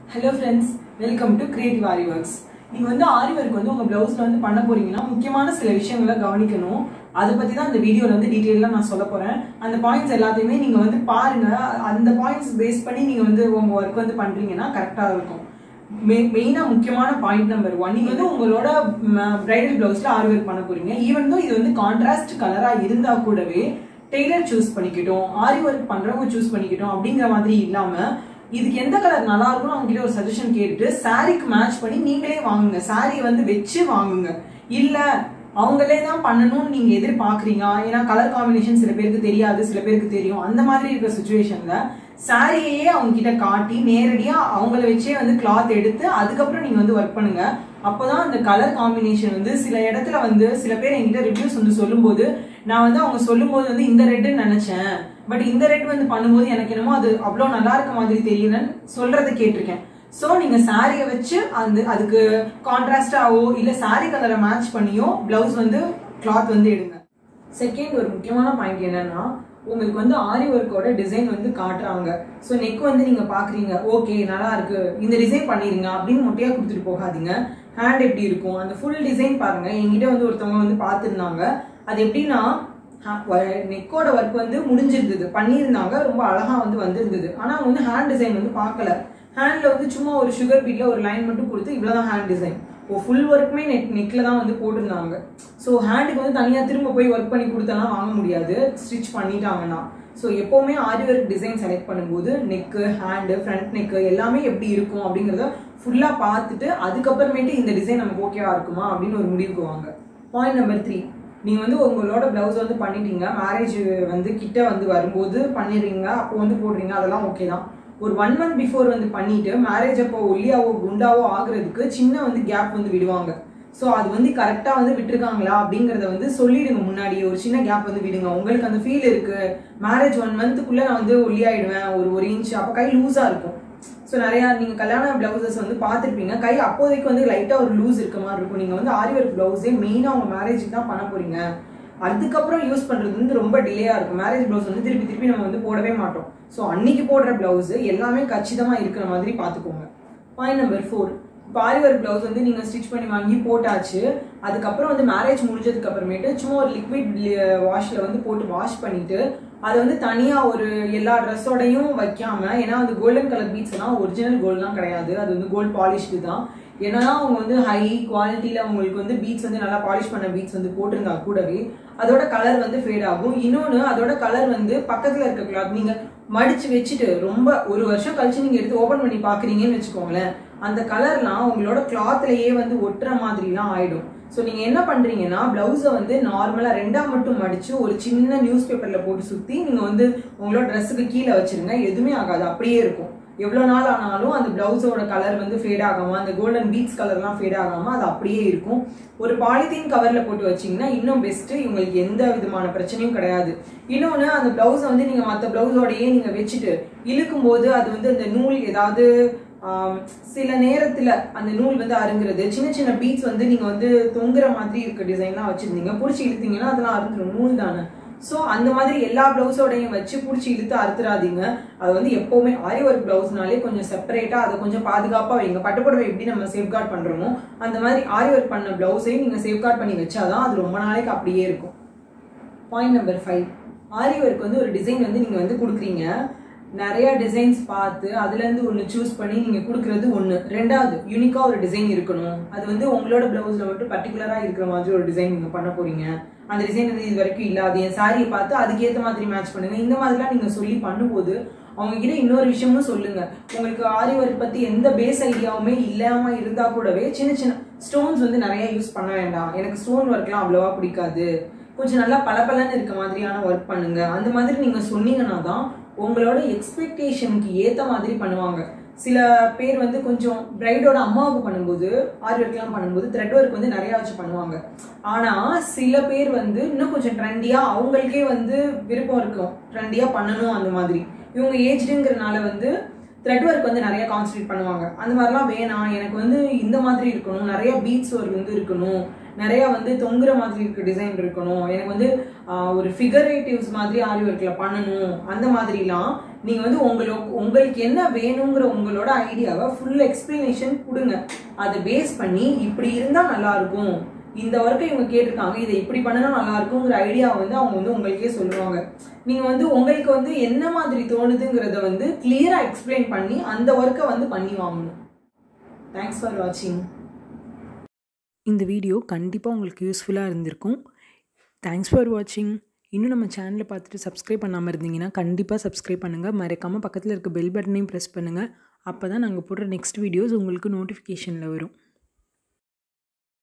hello friends welcome to creative Aari works நீங்கள் வந்து ஆரி work வந்து உங்கள் ப்ளவுஸில் வந்து பண்ண போறீங்கன்னா முக்கியமான சில விஷயங்களை கவனிக்கணும் அதை பற்றி தான் இந்த வீடியோவில் வந்து டீட்டெயிலாக நான் சொல்ல போகிறேன் அந்த பாயிண்ட்ஸ் எல்லாத்தையுமே நீங்கள் வந்து பாருங்க அந்த பாயிண்ட்ஸ் பேஸ் பண்ணி நீங்கள் வந்து உங்கள் ஒர்க் வந்து பண்ணுறீங்கன்னா கரெக்டாக இருக்கும் மெயினாக முக்கியமான பாயிண்ட் நம்பர் ஒன் நீங்கள் வந்து உங்களோட பிரைடல் ப்ளவுஸில் ஆரி ஒர்க் பண்ண போறீங்க ஈவன் தோ இது வந்து கான்ட்ராஸ்ட் கலராக இருந்தால் கூடவே டெய்லர் சூஸ் பண்ணிக்கிட்டோம் ஆரி ஒர்க் பண்றவங்க சூஸ் பண்ணிக்கிட்டோம் அப்படிங்கிற மாதிரி இல்லாம இதுக்கு எந்த கலர் நல்லா இருக்கும்னு அவங்க கிட்ட ஒரு சஜஷன் கேட்டுட்டு சாரிக்கு மேட்ச் பண்ணி நீங்களே வாங்குங்க சாரி வந்து வச்சு வாங்குங்க இல்ல அவங்களே தான் பண்ணணும்னு நீங்க எதிர்பார்க்குறீங்க ஏன்னா கலர் காம்பினேஷன் சில பேருக்கு தெரியாது சில பேருக்கு தெரியும் அந்த மாதிரி இருக்கிற சுச்சுவேஷன்ல சாரியையே அவங்க கிட்ட காட்டி நேரடியா அவங்கள வச்சே வந்து கிளாத் எடுத்து அதுக்கப்புறம் நீங்க வந்து ஒர்க் பண்ணுங்க அப்போதான் அந்த கலர் காம்பினேஷன் வந்து சில இடத்துல வந்து சில பேர் என்கிட்ட ரிவ்யூஸ் வந்து சொல்லும்போது நான் வந்து அவங்க சொல்லும்போது வந்து இந்த ரெட்டுன்னு நினைச்சேன் பட் இந்த ரெட் வந்து பண்ணும்போது எனக்கு என்னமோ அது அவ்வளோ நல்லா இருக்க மாதிரி தெரியலன்னு சொல்றதை கேட்டிருக்கேன் ஸோ நீங்க சாரியை வச்சு அந்த அதுக்கு கான்ட்ராஸ்டாவோ இல்லை சாரி கலரை மேட்ச் பண்ணியோ பிளவுஸ் வந்து கிளாத் வந்து எடுங்க செகண்ட் ஒரு முக்கியமான பாயிண்ட் என்னன்னா உங்களுக்கு வந்து ஆரி ஒர்க்கோட டிசைன் வந்து காட்டுறாங்க ஸோ நெக் வந்து நீங்க பாக்குறீங்க ஓகே நல்லா இருக்கு இந்த டிசைன் பண்ணிருங்க அப்படின்னு மொட்டையா கொடுத்துட்டு போகாதீங்க ஹேண்ட் எப்படி இருக்கும் அந்த ஃபுல் டிசைன் பாருங்க என்கிட்ட வந்து ஒருத்தவங்க வந்து பார்த்துருந்தாங்க அது எப்படின்னா நெக்கோட ஒர்க் வந்து முடிஞ்சிருந்தது பண்ணியிருந்தாங்க ரொம்ப அழகா வந்து வந்திருந்தது ஆனா அவங்க வந்து ஹேண்ட் டிசைன் வந்து பார்க்கல ஹேண்ட்ல வந்து சும்மா ஒரு சுகர் பீட்ல ஒரு லைன் மட்டும் கொடுத்து இவ்வளவுதான் ஹேண்ட் டிசைன் ஓ ஃபுல் ஒர்க்குமே நெக் நெக்ல தான் வந்து போட்டிருந்தாங்க ஸோ ஹேண்டுக்கு வந்து தனியா திரும்ப போய் ஒர்க் பண்ணி கொடுத்தலாம் வாங்க முடியாது ஸ்டிச் பண்ணிட்டாங்கன்னா ஸோ எப்போவுமே ஆரி ஒர்க் டிசைன் செலக்ட் பண்ணும்போது நெக்கு ஹேண்டு ஃப்ரண்ட் நெக்கு எல்லாமே எப்படி இருக்கும் அப்படிங்கிறத ஃபுல்லாக பார்த்துட்டு அதுக்கப்புறமேட்டு இந்த டிசைன் நமக்கு ஓகேவா இருக்குமா அப்படின்னு ஒரு முடிவுக்கு வாங்க பாயிண்ட் நம்பர் த்ரீ நீங்கள் வந்து உங்களோட ப்ளவுஸ் வந்து பண்ணிட்டீங்க மேரேஜ் வந்து கிட்ட வந்து வரும்போது பண்ணிடுறீங்க அப்போ வந்து போடுறீங்க அதெல்லாம் ஓகே தான் ஒரு ஒன் மந்த் பிஃபோர் வந்து பண்ணிட்டு மேரேஜ் அப்போ ஒல்லியாவோ குண்டாவோ ஆகுறதுக்கு சின்ன வந்து கேப் வந்து விடுவாங்க ஸோ அது வந்து கரெக்டாக வந்து விட்டுருக்காங்களா அப்படிங்கிறத வந்து சொல்லிடுங்க முன்னாடி ஒரு சின்ன கேப் வந்து விடுங்க உங்களுக்கு அந்த ஃபீல் இருக்கு மேரேஜ் ஒன் மந்த்துக்குள்ளே நான் வந்து ஒல்லியாயிடுவேன் ஒரு ஒரு இன்ச் அப்போ கை லூஸாக இருக்கும் ஸோ நிறையா நீங்கள் கல்யாண பிளவுசஸ் வந்து பார்த்துருப்பீங்க கை அப்போதைக்கு வந்து லைட்டாக ஒரு லூஸ் இருக்க மாதிரி இருக்கும் நீங்கள் வந்து ஆரி ஒர்க் பிளவுஸே மெயினாக உங்கள் மேரேஜுக்கு தான் பண்ண போறீங்க அதுக்கப்புறம் யூஸ் பண்ணுறது வந்து ரொம்ப டிலேயாக இருக்கும் மேரேஜ் ப்ளவுஸ் வந்து திருப்பி திருப்பி நம்ம வந்து போடவே மாட்டோம் ஸோ அன்னைக்கு போடுற பிளவுஸ் எல்லாமே கச்சிதமாக இருக்கிற மாதிரி பார்த்துக்கோங்க பாயிண்ட் நம்பர் ஃபோர் இப்போ ஆரி ஒர்க் ப்ளவுஸ் வந்து நீங்கள் ஸ்டிச் பண்ணி வாங்கி போட்டாச்சு அதுக்கப்புறம் வந்து மேரேஜ் முடிஞ்சதுக்கு அப்புறமேட்டு சும்மா ஒரு லிக்விட் வாஷில் வந்து போட்டு வாஷ் பண்ணிட்டு அதை வந்து தனியாக ஒரு எல்லா ட்ரெஸ்ஸோடையும் வைக்காம ஏன்னா அந்த கோல்டன் கலர் பீட்ஸ் எல்லாம் ஒரிஜினல் கோல்ட்லாம் கிடையாது அது வந்து கோல்ட் பாலிஷ்டு தான் ஏன்னா அவங்க வந்து ஹை குவாலிட்டியில் அவங்களுக்கு வந்து பீட்ஸ் வந்து நல்லா பாலிஷ் பண்ண பீட்ஸ் வந்து போட்டிருந்தா கூடவே அதோட கலர் வந்து ஃபேட் ஆகும் இன்னொன்று அதோட கலர் வந்து பக்கத்தில் இருக்க கிளாத் நீங்கள் மடிச்சு வச்சுட்டு ரொம்ப ஒரு வருஷம் கழிச்சு நீங்கள் எடுத்து ஓப்பன் பண்ணி பார்க்குறீங்கன்னு வச்சுக்கோங்களேன் அந்த கலர்லாம் உங்களோட கிளாத்லயே வந்து ஒட்டுற மாதிரிலாம் ஆயிடும் ஸோ நீங்கள் என்ன பண்ணுறீங்கன்னா ப்ளவுஸை வந்து நார்மலாக ரெண்டாக மட்டும் மடித்து ஒரு சின்ன நியூஸ் பேப்பரில் போட்டு சுற்றி நீங்கள் வந்து உங்களோட ட்ரெஸ்ஸுக்கு கீழே வச்சுருங்க எதுவுமே ஆகாது அப்படியே இருக்கும் எவ்வளோ நாள் ஆனாலும் அந்த ப்ளவுஸோட கலர் வந்து ஃபேட் ஆகாமல் அந்த கோல்டன் பீட்ஸ் கலர்லாம் ஃபேட் ஆகாமல் அது அப்படியே இருக்கும் ஒரு பாலித்தீன் கவரில் போட்டு வச்சிங்கன்னா இன்னும் பெஸ்ட்டு இவங்களுக்கு எந்த விதமான பிரச்சனையும் கிடையாது இன்னொன்று அந்த ப்ளவுஸை வந்து நீங்கள் மற்ற ப்ளவுஸோடையே நீங்கள் வச்சுட்டு இழுக்கும்போது அது வந்து அந்த நூல் ஏதாவது சில நேரத்தில் அந்த நூல் வந்து அருங்குறது சின்ன சின்ன பீட்ஸ் வந்து நீங்கள் வந்து தொங்குற மாதிரி இருக்க டிசைன்லாம் வச்சுருந்தீங்க பிடிச்சி இழுத்தீங்கன்னா அதெல்லாம் அறுந்துடும் நூல் தானே ஸோ அந்த மாதிரி எல்லா பிளவுஸோடையும் வச்சு பிடிச்சி இழுத்து அறுத்துறாதீங்க அது வந்து எப்போவுமே ஆரி ஒர்க் பிளவுஸ்னாலே கொஞ்சம் செப்பரேட்டாக அதை கொஞ்சம் பாதுகாப்பாக வைங்க பட்டுப்புடவை எப்படி நம்ம சேஃப்கார்ட் பண்ணுறோமோ அந்த மாதிரி ஆரி ஒர்க் பண்ண பிளவுஸையும் நீங்கள் சேஃப்கார்ட் பண்ணி வச்சாதான் அது ரொம்ப நாளைக்கு அப்படியே இருக்கும் point number five Aari work வந்து ஒரு டிசைன் வந்து நீங்கள் வந்து கொடுக்குறீங்க நிறைய டிசைன்ஸ் பார்த்து அதுலேருந்து ஒன்று சூஸ் பண்ணி நீங்கள் கொடுக்குறது ஒன்று ரெண்டாவது யூனிக்காக ஒரு டிசைன் இருக்கணும் அது வந்து உங்களோட ப்ளவுஸில் மட்டும் பர்டிகுலராக இருக்கிற மாதிரி ஒரு டிசைன் நீங்கள் பண்ண போகிறீங்க அந்த டிசைன் வந்து இது வரைக்கும் இல்லாது என் சாரியை பார்த்து அதுக்கேற்ற மாதிரி மேட்ச் பண்ணுங்க இந்த மாதிரிலாம் நீங்கள் சொல்லி பண்ணும்போது அவங்க கிட்ட இன்னொரு விஷயமும் சொல்லுங்க உங்களுக்கு ஆரி ஒர்க் பற்றி எந்த பேஸ் ஐடியாவுமே இல்லாமல் இருந்தால் கூடவே சின்ன சின்ன ஸ்டோன்ஸ் வந்து நிறைய யூஸ் பண்ண வேண்டாம் எனக்கு ஸ்டோன் ஒர்க்லாம் அவ்வளோவா பிடிக்காது கொஞ்சம் நல்லா பளபளன்னு இருக்க மாதிரியான ஒர்க் பண்ணுங்க அந்த மாதிரி நீங்கள் சொன்னீங்கன்னா தான் உங்களோட எக்ஸ்பெக்டேஷனுக்கு ஏற்ற மாதிரி பண்ணுவாங்க சில பேர் வந்து கொஞ்சம் பிரைடோட அம்மாவுக்கு பண்ணும்போது ஆரி ஒர்க்லாம் பண்ணும்போது த்ரெட் ஒர்க் வந்து நிறையா வச்சு பண்ணுவாங்க ஆனால் சில பேர் வந்து இன்னும் கொஞ்சம் ட்ரெண்டியாக அவங்களுக்கே வந்து விருப்பம் இருக்கும் ட்ரெண்டியாக பண்ணணும் அந்த மாதிரி இவங்க ஏஜ்டுங்கிறனால வந்து த்ரெட் ஒர்க் வந்து நிறைய கான்சன்ட்ரேட் பண்ணுவாங்க அந்த மாதிரிலாம் வேணாம் எனக்கு வந்து இந்த மாதிரி இருக்கணும் நிறைய பீட்ஸ் ஒர்க் வந்து இருக்கணும் நிறைய வந்து தொங்குற மாதிரி இருக்க டிசைன் இருக்கணும் எனக்கு வந்து ஆஹ், ஒரு ஃபிகரேட்டிவ்ஸ் மாதிரி ஆரி ஒர்க்கில் பண்ணணும் அந்த மாதிரிலாம் நீங்கள் வந்து உங்களுக்கு உங்களுக்கு என்ன வேணுங்கிற உங்களோட ஐடியாவை ஃபுல் எக்ஸ்பிளனேஷன் கொடுங்க அதை பேஸ் பண்ணி இப்படி இருந்தால் நல்லா இருக்கும் இந்த ஒர்க்கை இவங்க கேட்டிருக்காங்க இதை இப்படி பண்ணினா நல்லா இருக்குங்கிற ஐடியா வந்து அவங்க வந்து உங்களுக்கே சொல்லுவாங்க நீங்க வந்து உங்களுக்கு வந்து என்ன மாதிரி தோணுதுங்கிறத வந்து கிளியரா எக்ஸ்பிளைன் பண்ணி அந்த ஒர்க்கை வந்து பண்ணி வாங்கணும் தேங்க்ஸ் ஃபார் வாட்சிங் இந்த வீடியோ கண்டிப்பாக உங்களுக்கு யூஸ்ஃபுல்லாக இருந்திருக்கும் தேங்க்ஸ் ஃபார் வாட்சிங் இன்னும் நம்ம சேனலை பார்த்துட்டு சப்ஸ்கிரைப் பண்ணாமல் இருந்தீங்கன்னா கண்டிப்பாக சப்ஸ்கிரைப் பண்ணுங்கள் மறக்காமல் பக்கத்தில் இருக்க பெல் பட்டனையும் ப்ரெஸ் பண்ணுங்கள் அப்போ தான் நாங்கள் போடுற நெக்ஸ்ட் வீடியோஸ் உங்களுக்கு நோட்டிஃபிகேஷனில் வரும்